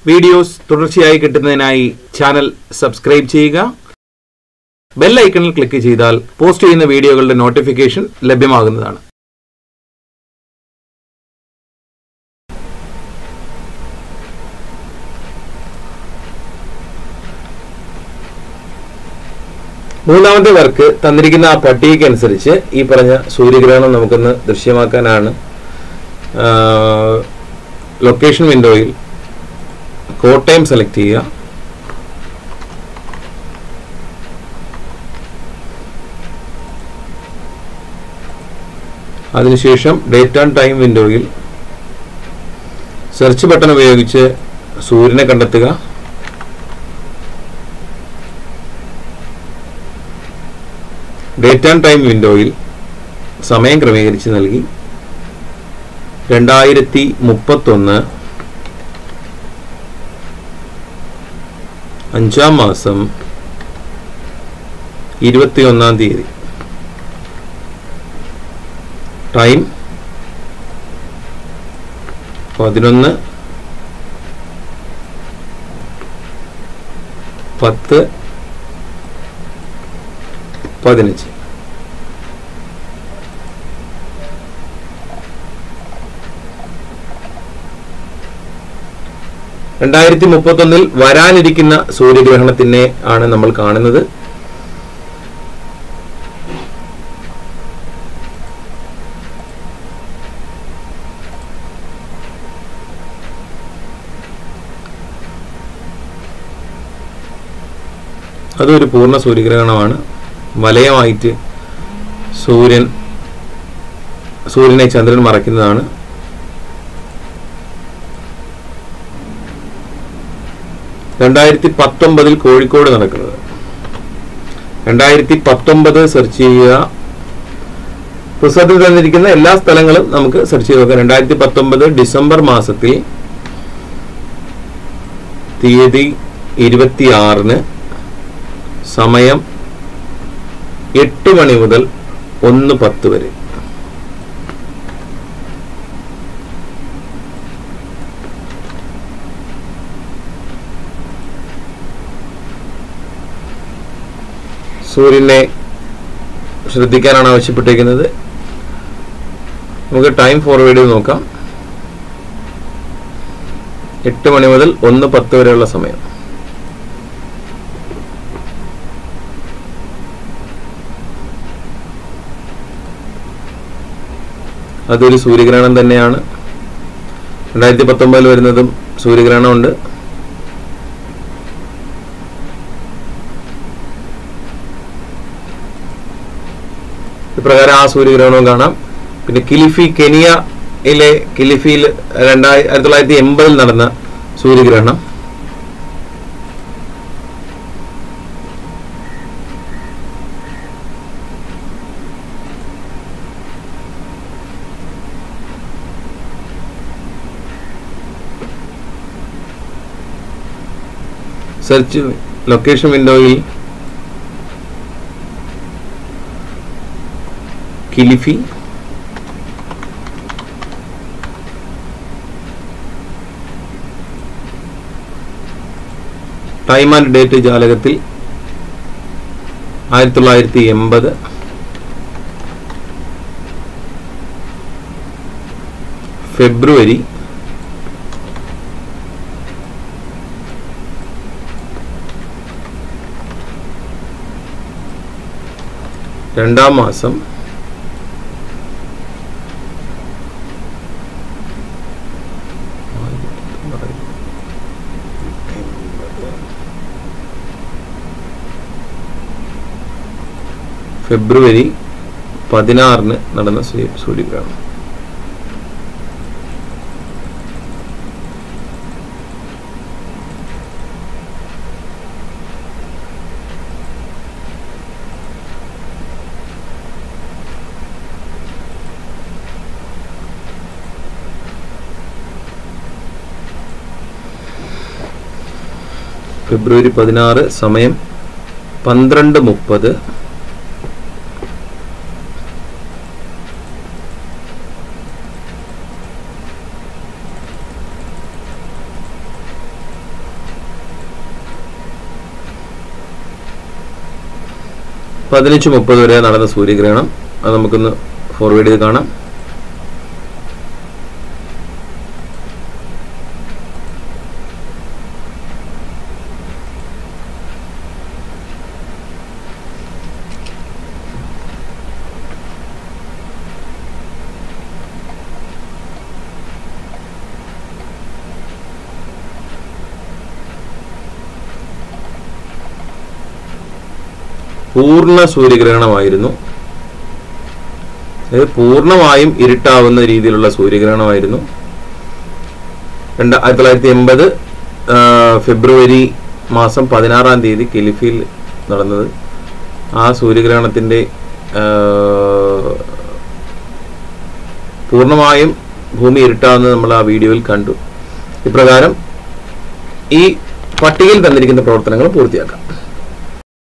videos തുടർച്ചയായി കിട്ടുന്നതിനായി channel subscribe ചെയ്യുക ബെൽ ഐക്കണിൽ ക്ലിക്ക് ചെയ്താൽ പോസ്റ്റ് ചെയ്യുന്ന വീഡിയോകളുടെ നോട്ടിഫിക്കേഷൻ ലഭ്യമാകുന്നതാണ് മൂന്നാമത്തെ വർക്ക് തന്നിരിക്കുന്ന ആ പട്ടികയ്ക്ക് അനുസരിച്ച് ഈ പറഞ്ഞ സൂര്യഗ്രഹണം നമുക്കൊന്ന് ദൃശ്യമാക്കാനാണ് ലൊക്കേഷൻ വിൻഡോയിൽ കോട്ടയം സെലക്ട് ചെയ്യുക അതിനുശേഷം ഡേറ്റ് ആൻഡ് ടൈം വിൻഡോയിൽ സെർച്ച് ബട്ടൺ ഉപയോഗിച്ച് സൂര്യനെ കണ്ടെത്തുക ഡേറ്റ് ആൻഡ് ടൈം വിൻഡോയിൽ സമയം ക്രമീകരിച്ച് നൽകി രണ്ടായിരത്തി മുപ്പത്തൊന്ന് അഞ്ചാം മാസം ഇരുപത്തിയൊന്നാം തീയതി ടൈം പതിനൊന്ന് പത്ത് പതിനഞ്ച് രണ്ടായിരത്തി മുപ്പത്തൊന്നിൽ വരാനിരിക്കുന്ന സൂര്യഗ്രഹണത്തിനെ ആണ് നമ്മൾ കാണുന്നത് അതൊരു പൂർണ്ണ സൂര്യഗ്രഹണമാണ് വലയമായിട്ട് സൂര്യൻ സൂര്യനെ ചന്ദ്രൻ മറയ്ക്കുന്നതാണ് രണ്ടായിരത്തി പത്തൊമ്പതിൽ കോഴിക്കോട് നടക്കുന്നത് രണ്ടായിരത്തി പത്തൊമ്പത് സെർച്ച് ചെയ്യുക പുസ്തകത്തിൽ തന്നിരിക്കുന്ന എല്ലാ സ്ഥലങ്ങളും നമുക്ക് സെർച്ച് ചെയ്ത് നോക്കാം രണ്ടായിരത്തി പത്തൊമ്പത് ഡിസംബർ മാസത്തിൽ തീയതി ഇരുപത്തിയാറിന് സമയം എട്ട് മണി മുതൽ ഒന്ന് പത്ത് വരെ സൂര്യനെ ശ്രദ്ധിക്കാനാണ് ആവശ്യപ്പെട്ടിരിക്കുന്നത് നമുക്ക് ടൈം ഫോർവേഡ് ചെയ്ത് നോക്കാം എട്ട് മണി മുതൽ ഒന്ന് പത്ത് വരെയുള്ള സമയം അതൊരു സൂര്യഗ്രഹണം തന്നെയാണ് രണ്ടായിരത്തി പത്തൊമ്പതിൽ വരുന്നതും സൂര്യഗ്രഹണമുണ്ട് ഇപ്രകാരം ആ സൂര്യഗ്രഹണവും കാണാം പിന്നെ കിലിഫി കെനിയയിലെ കിലിഫിയിൽ രണ്ടായി ആയിരത്തി തൊള്ളായിരത്തി എൺപതിൽ നടന്ന സൂര്യഗ്രഹണം സെർച്ച് ലൊക്കേഷൻ വിൻഡോയിൽ കിലിഫി ടൈം ആൻഡ് ഡേറ്റ് ജാലകത്തിൽ ആയിരത്തി തൊള്ളായിരത്തി എൺപത് ഫെബ്രുവരി രണ്ടാം മാസം ഫെബ്രുവരി പതിനാറിന് നടന്ന സൂര്യ- സൂര്യഗ്രഹണം ഫെബ്രുവരി പതിനാറ് സമയം പന്ത്രണ്ട് മുപ്പത് പതിനഞ്ച് മുപ്പത് വരെ നടന്ന സൂര്യഗ്രഹണം അത് നമുക്കൊന്ന് ഫോർവേഡ് ചെയ്ത് കാണാം പൂർണ്ണ സൂര്യഗ്രഹണമായിരുന്നു അതായത് പൂർണ്ണമായും ഇരുട്ടാവുന്ന രീതിയിലുള്ള സൂര്യഗ്രഹണമായിരുന്നു രണ്ട് ആയിരത്തി തൊള്ളായിരത്തി എൺപത് ഫെബ്രുവരി മാസം പതിനാറാം തീയതി കെലിഫിൽ നടന്നത് ആ സൂര്യഗ്രഹണത്തിൻ്റെ പൂർണ്ണമായും ഭൂമി ഇരുട്ടാവുന്നത് നമ്മൾ ആ വീഡിയോയിൽ കണ്ടു ഇപ്രകാരം ഈ പട്ടികയിൽ തന്നിരിക്കുന്ന പ്രവർത്തനങ്ങൾ പൂർത്തിയാക്കാം